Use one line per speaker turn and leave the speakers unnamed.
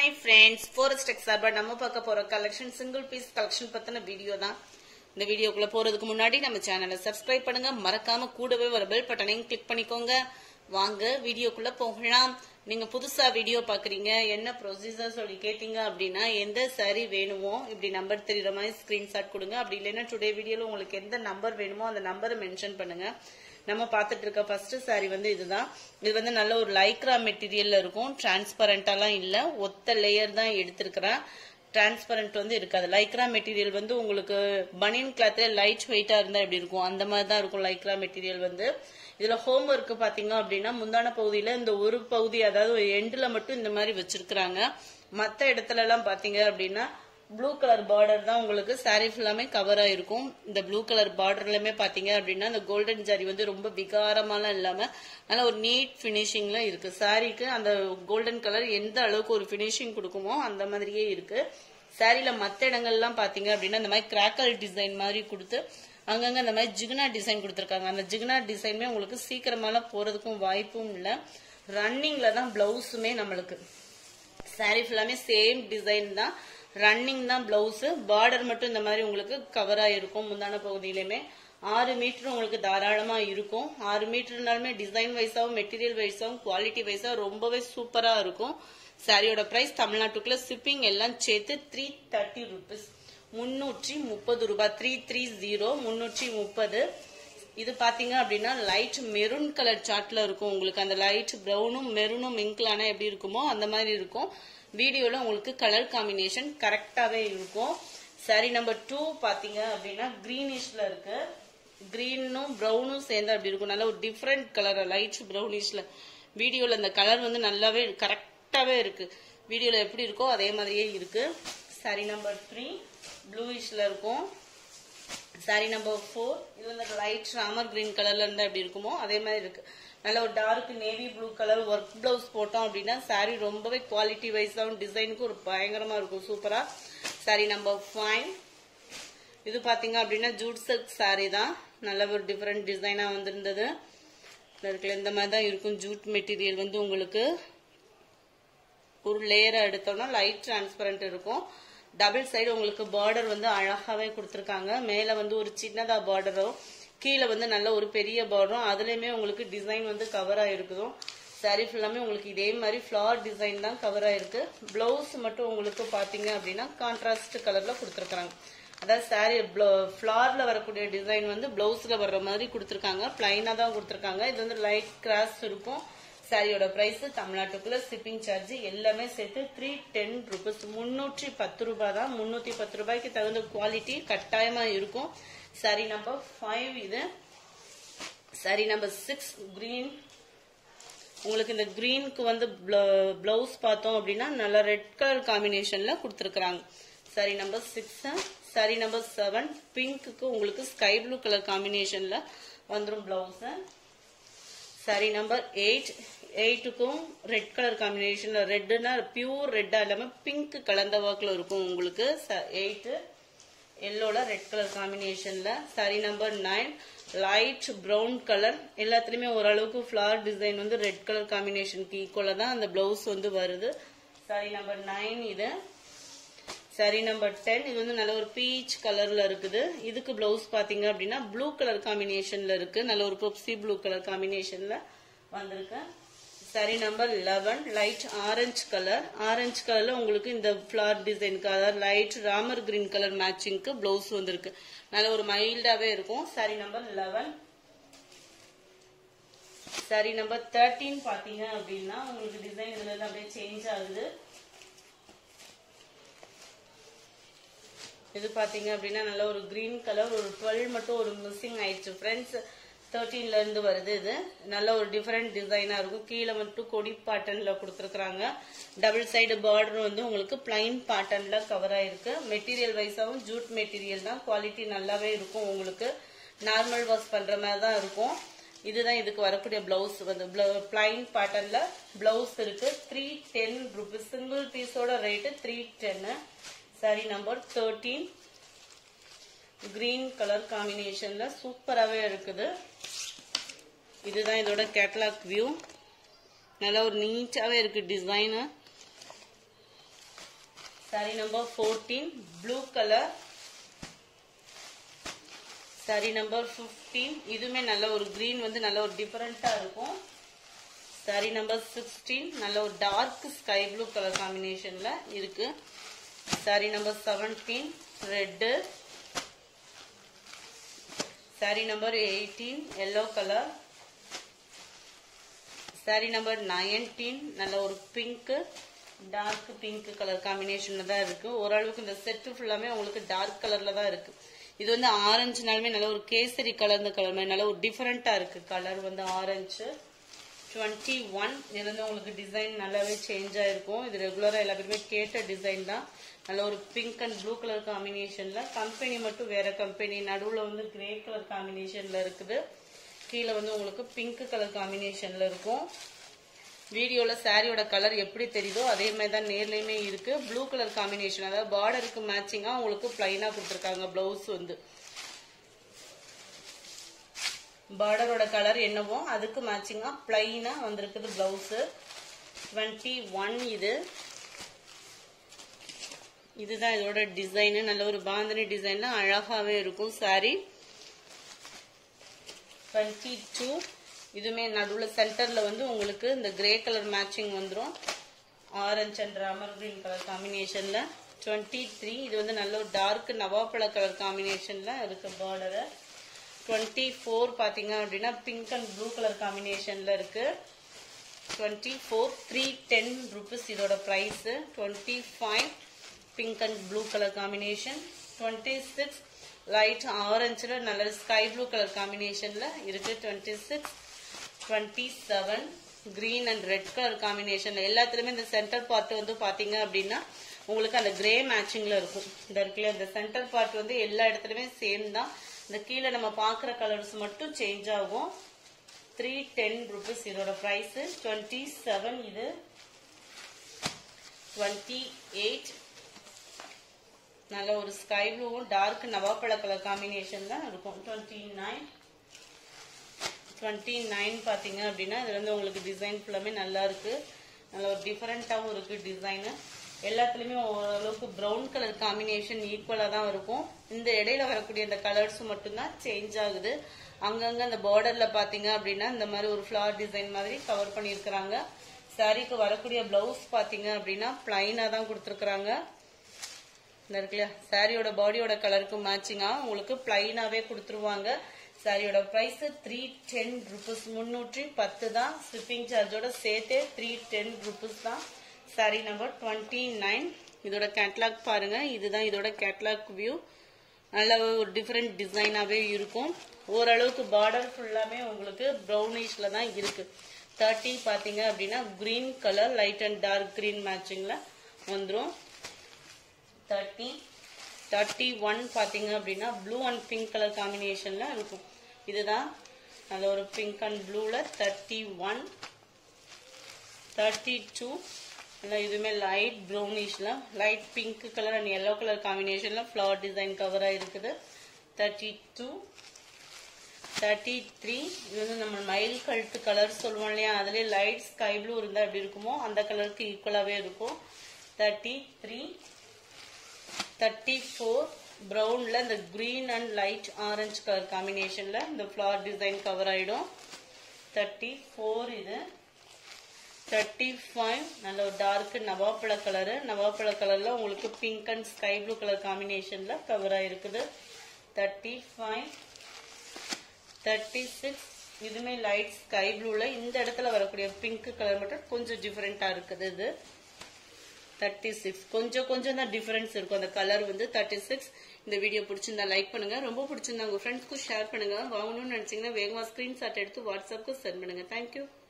hi friends forest tech சார்பா நம்ம பார்க்க போற கலெக்ஷன் சிங்கிள் பீஸ் கலெக்ஷன் பத்தின வீடியோ தான் இந்த வீடியோக்குள்ள போறதுக்கு முன்னாடி நம்ம சேனலை சப்ஸ்கிரைப் பண்ணுங்க மறக்காம கூடவே வர பெல் பட்டனையும் கிளிக் பண்ணிக்கோங்க வாங்க வீடியோக்குள்ள போகலாம் நீங்க புதுசா வீடியோ பாக்குறீங்க என்ன ப்ரொசீஜர் சொல்லி கேட்டீங்க அப்படின்னா எந்த சாரி வேணுமோ இப்படி நம்பர் தெரியுற மாதிரி ஸ்கிரீன்ஷாட் கொடுங்க அப்படி இல்லைன்னா டுடே வீடியோல உங்களுக்கு எந்த நம்பர் வேணுமோ அந்த நம்பரை மென்ஷன் பண்ணுங்க நம்ம பார்த்துட்டு இருக்க ஃபர்ஸ்ட் சாரி வந்து இதுதான் இது வந்து நல்ல ஒரு லைக்ரா மெட்டீரியல்ல இருக்கும் டிரான்ஸ்பரண்டாலாம் இல்ல ஒத்த லேயர் தான் எடுத்திருக்கிறேன் டிரான்ஸ்பரண்ட் வந்து இருக்காது லைக்ரா மெட்டீரியல் வந்து உங்களுக்கு பனியன் கிளாத்ல லைட் வெயிட்டா இருந்தா எப்படி இருக்கும் அந்த மாதிரி தான் இருக்கும் லைக்ரா மெட்டீரியல் வந்து இதுல ஹோம் ஒர்க் பாத்தீங்க அப்படின்னா முந்தான பகுதியில இந்த ஒரு பகுதி அதாவது ஒரு எண்டுல மட்டும் இந்த மாதிரி வச்சிருக்கிறாங்க மத்த இடத்துல எல்லாம் பாத்தீங்க அப்படின்னா ப்ளூ கலர் பார்டர் தான் உங்களுக்கு சாரீ ஃபுல்லாமே கவர் ஆயிருக்கும் இந்த ப்ளூ கலர் பார்டர்லயுமே பாத்தீங்க அப்படின்னா இந்த கோல்டன் ஜாரி வந்து ரொம்ப விகாரமாலாம் இல்லாம நல்ல ஒரு நீட் பினிஷிங்ல இருக்கு சாரீக்கு அந்த கோல்டன் கலர் எந்த அளவுக்கு ஒரு பினிஷிங் கொடுக்குமோ அந்த மாதிரியே இருக்கு சாரில மத்த இடங்கள்லாம் பாத்தீங்க அப்படின்னா இந்த மாதிரி கிராக்கல் டிசைன் மாதிரி கொடுத்து அங்கங்க இந்த மாதிரி ஜிகுனா டிசைன் கொடுத்துருக்காங்க அந்த ஜிகுனா டிசைனுமே உங்களுக்கு சீக்கிரமாலாம் போறதுக்கும் வாய்ப்பும் இல்ல ரன்னிங்ல தான் பிளவுஸுமே நம்மளுக்கு சாரீ ஃபுல்லாமே சேம் டிசைன் தான் ரன்னிங் தான் பிளவுஸ் பார்டர் மட்டும் இந்த மாதிரி உங்களுக்கு கவர் ஆயிருக்கும் முந்தான பகுதியிலுமே ஆறு மீட்டர் உங்களுக்கு தாராளமா இருக்கும் ஆறு மீட்டர்னாலுமே டிசைன் வைஸாவும் மெட்டீரியல் வைஸாவும் குவாலிட்டி வைஸாவும் ரொம்பவே சூப்பரா இருக்கும் சாரியோட பிரைஸ் தமிழ்நாட்டுக்குள்ள ஷிப்பிங் எல்லாம் சேர்த்து த்ரீ தேர்ட்டி ருபீஸ் முன்னூற்றி முப்பது ரூபாய் த்ரீ த்ரீ ஜீரோ முன்னூற்றி முப்பது இது பாத்தீங்க அப்படின்னா லைட் மெரூன் கலர் சார்ட்ல இருக்கும் உங்களுக்கு அந்த லைட் ப்ரௌனும் மெரூனும் மிங்க்லானா எப்படி இருக்குமோ அந்த மாதிரி இருக்கும் வீடியோல உங்களுக்கு கலர் காம்பினேஷன் கரெக்டாவே இருக்கும் சாரி நம்பர் டூ பாத்தீங்க அப்படின்னா கிரீனிஷ்ல இருக்கு கிரீனும் ப்ரௌனும் சேர்ந்து அப்படி இருக்கும் நல்ல ஒரு டிஃப்ரெண்ட் கலர் லைட் ப்ரௌனிஷ்ல வீடியோல அந்த கலர் வந்து நல்லாவே கரெக்டாவே இருக்கு வீடியோல எப்படி இருக்கோ அதே மாதிரியே இருக்கு சாரி நம்பர் த்ரீ ப்ளூயிஷ்ல இருக்கும் சாரி நம்பர் ஃபோர் இது வந்து லைட் ராமர் கிரீன் கலர்ல இருந்தா எப்படி இருக்குமோ அதே மாதிரி இருக்கு நல்ல ஒரு dark navy blue colour work blouse போட்டோம் அப்படின்னா சாரி ரொம்பவே குவாலிட்டி வைஸாகவும் டிசைனுக்கு ஒரு பயங்கரமா இருக்கும் சூப்பரா சாரி நம்பர் ஃபைவ் இது பாத்தீங்க அப்படின்னா ஜூட் சில்க் சாரி தான் நல்ல ஒரு டிஃப்ரெண்ட் டிசைனா வந்திருந்தது இருக்குல்ல இந்த மாதிரி தான் இருக்கும் ஜூட் மெட்டீரியல் வந்து உங்களுக்கு ஒரு லேயரா எடுத்தோம்னா லைட் டிரான்ஸ்பரண்ட் இருக்கும் டபுள் சைடு உங்களுக்கு பார்டர் வந்து அழகாவே கொடுத்துருக்காங்க மேல வந்து ஒரு சின்னதா பார்டரும் கீழே வந்து நல்ல ஒரு பெரிய பார்டரும் அதுலயுமே உங்களுக்கு டிசைன் வந்து கவர் ஆயிருக்குதும் சாரி ஃபுல்லாமே உங்களுக்கு இதே மாதிரி ஃபிளார் டிசைன் தான் கவர் ஆயிருக்கு பிளவுஸ் மட்டும் உங்களுக்கு பாத்தீங்க அப்படின்னா கான்ட்ராஸ்ட் கலர்ல கொடுத்துருக்காங்க அதாவது சாரி ஃபிளார்ல வரக்கூடிய டிசைன் வந்து பிளவுஸ்ல வர்ற மாதிரி கொடுத்துருக்காங்க பிளைனா தான் கொடுத்துருக்காங்க இது வந்து லைட் கிராஸ் இருக்கும் சாரியோட பிரைஸ் தமிழ்நாட்டுக்குள்ள ஷிப்பிங் சார்ஜ் எல்லாமே சேர்த்து த்ரீ டென் ருபீஸ் முன்னூற்றி பத்து ரூபாய் தான் முன்னூத்தி பத்து ரூபாய்க்கு தகுந்த குவாலிட்டி கட்டாயமா இருக்கும் சாரி நம்பர் ஃபைவ் இது சாரி நம்பர் சிக்ஸ் கிரீன் உங்களுக்கு இந்த கிரீனுக்கு வந்து பிளவுஸ் பார்த்தோம் அப்படின்னா நல்ல ரெட் கலர் காம்பினேஷன்ல கொடுத்துருக்காங்க saree number six saree number seven பிங்க்குக்கு உங்களுக்கு ஸ்கை ப்ளூ கலர் காம்பினேஷன்ல வந்துடும் பிளவுஸ் சாரி நம்பர் எயிட் எயிட்டுக்கும் ரெட் கலர் காம்பினேஷன்ல ரெட்டுனா பியூர் ரெட்டா இல்லாம பிங்க் கலந்த ஒர்க்ல இருக்கும் உங்களுக்கு எயிட்டு எல்லோல ரெட் கலர் காம்பினேஷன்ல saree number nine light brown colour எல்லாத்துலயுமே ஓரளவுக்கு ஃபிளவர் டிசைன் வந்து ரெட் கலர் காம்பினேஷனுக்கு ஈக்குவலா தான் அந்த பிளவுஸ் வந்து வருது சாரி நம்பர் நைன் இது சாரி நம்பர் டென் இது வந்து நல்ல ஒரு பீச் கலர்ல இருக்குது இதுக்கு பிளவுஸ் பாத்தீங்க அப்படின்னா ப்ளூ கலர் காம்பினேஷன்ல இருக்கு நல்ல ஒரு பெப்சி ப்ளூ கலர் காம்பினேஷன்ல வந்திருக்கு saree number eleven light orange colour orange கலர்ல உங்களுக்கு இந்த ஃபிளவர் டிசைனுக்கு அதாவது லைட் ராமர் கிரீன் கலர் மேட்சிங்க்கு பிளவுஸ் வந்திருக்கு நல்ல ஒரு மைல்டாவே இருக்கும் saree number eleven saree number thirteen பாத்தீங்க அப்படின்னா உங்களுக்கு டிசைன் இதுல இருந்து அப்படியே சேஞ்ச் ஆகுது இது பாத்தீங்க அப்படின்னா நல்ல ஒரு கிரீன் கலர் ஒரு டுவெல் மட்டும் ஒரு மிஸ்ஸிங் ஆயிடுச்சு ஃப்ரெண்ட்ஸ் தேர்ட்டீன்ல இருந்து வருது இது நல்ல ஒரு டிஃபரெண்ட் டிசைனா இருக்கும் கீழே மட்டும் கொடி பேட்டர்ன்ல கொடுத்துருக்காங்க டபுள் சைடு பார்டர் வந்து உங்களுக்கு பிளைன் பேட்டர்ன்ல கவர் ஆயிருக்கு மெட்டீரியல் வைஸாவும் ஜூட் மெட்டீரியல் தான் குவாலிட்டி நல்லாவே இருக்கும் உங்களுக்கு நார்மல் வாஷ் பண்ற மாதிரி தான் இருக்கும் இதுதான் இதுக்கு வரக்கூடிய பிளவுஸ் வந்து பிளைன் பேட்டர்ன்ல பிளவுஸ் இருக்கு த்ரீ டென் ருபீஸ் சிங்கிள் பீஸோட ரேட்டு த்ரீ டென்னு saree number thirteen green colour காம்பினேஷன்ல சூப்பராகவே இருக்குது இதுதான் இதோட கேட்டலாக் வியூ நல்லா ஒரு நீட்டாகவே இருக்கு design saree number fourteen blue colour saree number fifteen இதுவுமே நல்ல ஒரு கிரீன் வந்து நல்ல ஒரு டிஃபரெண்டா இருக்கும் சாரி நம்பர் சிக்ஸ்டீன் நல்ல ஒரு டார்க் ஸ்கை ப்ளூ கலர் காம்பினேஷன்ல இருக்கு saree number seventeen red saree number eighteen yellow colour saree number nineteen நல்ல ஒரு பிங்க் டார்க் பிங்க் கலர் காம்பினேஷன்ல தான் இருக்கு ஓரளவுக்கு இந்த செட்டு ஃபுல்லாமே உங்களுக்கு டார்க் கலர்ல தான் இருக்கு இது வந்து ஆரஞ்சுனாலுமே நல்ல ஒரு கேசரி கலர்ந்த கலர் மாதிரி நல்ல ஒரு டிஃபரெண்டா இருக்கு கலர் வந்து ஆரஞ்சு டுவெண்ட்டி ஒன் இதுல இருந்து உங்களுக்கு டிசைன் நல்லாவே சேஞ்ச் ஆயிருக்கும் இது ரெகுலரா எல்லா பேருமே கேட்ட டிசைன் தான் நல்ல ஒரு பிங்க் அண்ட் ப்ளூ கலர் காம்பினேஷன்ல கம்பெனி மட்டும் வேற கம்பெனி நடுவுல வந்து கிரே கலர் காம்பினேஷன்ல இருக்குது கீழே வந்து உங்களுக்கு பிங்க் கலர் காம்பினேஷன்ல இருக்கும் வீடியோல சாரியோட கலர் எப்படி தெரியுதோ அதே மாதிரி தான் நேர்லயுமே இருக்கு ப்ளூ கலர் காம்பினேஷன் அதாவது பார்டருக்கு மேட்சிங்கா உங்களுக்கு பிளைனா கொடுத்துருக்காங்க பிளவுஸ் வந்து பார்டரோட கலர் என்னவோ அதுக்கு மேட்சிங்கா பிளைனா வந்திருக்குது பிளவுஸ் டுவெண்ட்டி ஒன் இது இதுதான் இதோட டிசைன் நல்ல ஒரு பாந்தனி டிசைன்ல அழகாவே இருக்கும் சாரி டுவெண்ட்டி டூ இதுவுமே நடுவில் சென்டர்ல வந்து உங்களுக்கு இந்த கிரே கலர் மேட்சிங் வந்துடும் orange and Ramar green colour காம்பினேஷன்ல டுவெண்ட்டி த்ரீ இது வந்து நல்ல ஒரு டார்க் நவாப்பழ கலர் காம்பினேஷன்ல இருக்கு பார்டரு டுவெண்ட்டி ஃபோர் பாத்தீங்க அப்படின்னா பிங்க் அண்ட் ப்ளூ கலர் காம்பினேஷன்ல இருக்கு twenty four three ten rupees இதோட price twenty five pink and blue colour combination twenty six light ஆரஞ்சில் நல்ல ஸ்கை ப்ளூ கலர் காம்பினேஷன்ல இருக்கு twenty six twenty seven green and red colour காம்பினேஷன்ல எல்லாத்துலயுமே இந்த சென்டர் பார்ட் வந்து பாத்தீங்க அப்படின்னா உங்களுக்கு அந்த கிரே மேட்சிங்ல இருக்கும் இந்த இருக்குல்ல இந்த சென்டர் பார்ட் வந்து எல்லா இடத்துலயுமே சேம் தான் இந்த கீழே நம்ம பாக்குற கலர்ஸ் மட்டும் சேஞ்ச் ஆகும் த்ரீ டென் ருபீஸ் இதோட பிரைஸ் டுவெண்ட்டி செவன் இது டுவெண்ட்டி எயிட் நல்ல ஒரு ஸ்கை ப்ளூவும் டார்க் நவாப்பழ கலர் காம்பினேஷன் தான் இருக்கும் டுவெண்ட்டி நைன் டுவெண்ட்டி நைன் பார்த்தீங்க அப்படின்னா இதுல வந்து உங்களுக்கு டிசைன் ஃபுல்லாமே நல்லா இருக்கு நல்ல ஒரு டிஃபரெண்டாகவும் இருக்கு டிசைனு எல்லாத்துலயுமே ஓரளவுக்கு ப்ரௌன் கலர் காம்பினேஷன் ஈக்குவலா தான் இருக்கும் இந்த இடையில வரக்கூடிய இந்த கலர்ஸ் மட்டும்தான் சேஞ்ச் ஆகுது அங்கங்க அந்த பார்டர்ல பாத்தீங்க அப்படின்னா இந்த மாதிரி ஒரு ஃபிளவர் டிசைன் மாதிரி கவர் பண்ணியிருக்கிறாங்க சாரிக்கு வரக்கூடிய பிளவுஸ் பாத்தீங்க அப்படின்னா பிளைனா தான் கொடுத்துருக்காங்க இந்த இருக்கு இல்லையா சாரியோட பாடியோட கலருக்கு மேட்சிங்கா உங்களுக்கு பிளைனாவே கொடுத்துருவாங்க சாரியோட பிரைஸ் த்ரீ டென் ருபீஸ் முன்னூற்றி பத்து தான் ஷிப்பிங் சார்ஜோட சேர்த்தே த்ரீ டென் ருபீஸ் தான் சாரி நம்பர் டுவெண்ட்டி நைன் இதோட கேட்லாக் பாருங்க இதுதான் இதோட கேட்லாக் வியூ நல்ல ஒரு டிஃப்ரெண்ட் டிசைனாவே இருக்கும் ஓரளவுக்கு பார்டர் ஃபுல்லாமே உங்களுக்கு ப்ரௌனிஷ்ல தான் இருக்கு தேர்ட்டி பாத்தீங்க அப்படின்னா green colour light and dark green மேட்சிங்ல வந்துரும் தேர்ட்டி தேர்ட்டி ஒன் பார்த்தீங்க அப்படின்னா ப்ளூ அண்ட் பிங்க் கலர் காம்பினேஷனில் இருக்கும் இதுதான் நல்ல ஒரு பிங்க் அண்ட் ப்ளூவில் தேர்ட்டி ஒன் தேர்ட்டி டூ இல்லை இதுவுமே லைட் ப்ரௌனிஷில் light pink colour and yellow colour காம்பினேஷனில் ஃப்ளவர் டிசைன் கவராக இருக்குது தேர்ட்டி டூ தேர்ட்டி த்ரீ இது வந்து நம்ம மயில் கழுத்து கலர் சொல்லுவோம் இல்லையா அதுலேயே லைட் ஸ்கை ப்ளூ இருந்தால் எப்படி இருக்குமோ அந்த கலருக்கு ஈக்குவலாகவே இருக்கும் தேர்ட்டி த்ரீ தேர்ட்டி ஃபோர் ப்ரௌனில் இந்த green and light orange colour காம்பினேஷனில் இந்த ஃப்ளவர் டிசைன் கவர் ஆகிடும் தேர்ட்டி ஃபோர் இது தேர்ட்டி ஃபைவ் நல்ல ஒரு டார்க் நவாப்பழ கலரு நவாப்பழ கலரில் உங்களுக்கு pink and sky blue colour காம்பினேஷனில் கவர் ஆகிருக்குது தேர்ட்டி ஃபைவ் தேர்ட்டி சிக்ஸ் இதுவுமே லைட் ஸ்கை ப்ளூவில் இந்த இடத்துல வரக்கூடிய பிங்க் கலர் மட்டும் கொஞ்சம் டிஃப்ரெண்ட்டாக இருக்குது இது தேர்ட்டி சிக்ஸ் கொஞ்சம் கொஞ்சம் தான் டிஃபரன்ஸ் இருக்கும் அந்த கலர் வந்து தேர்ட்டி சிக்ஸ் இந்த வீடியோ பிடிச்சிருந்தா லைக் பண்ணுங்க ரொம்ப பிடிச்சிருந்தா உங்க ஃப்ரெண்ட்ஸ்க்கும் ஷேர் பண்ணுங்க வாங்கணும்னு நினைச்சீங்கன்னா வேகமா ஸ்கிரீன்ஷாட் எடுத்து வாட்ஸ்அப்க்கு சென்ட் பண்ணுங்க தேங்க்யூ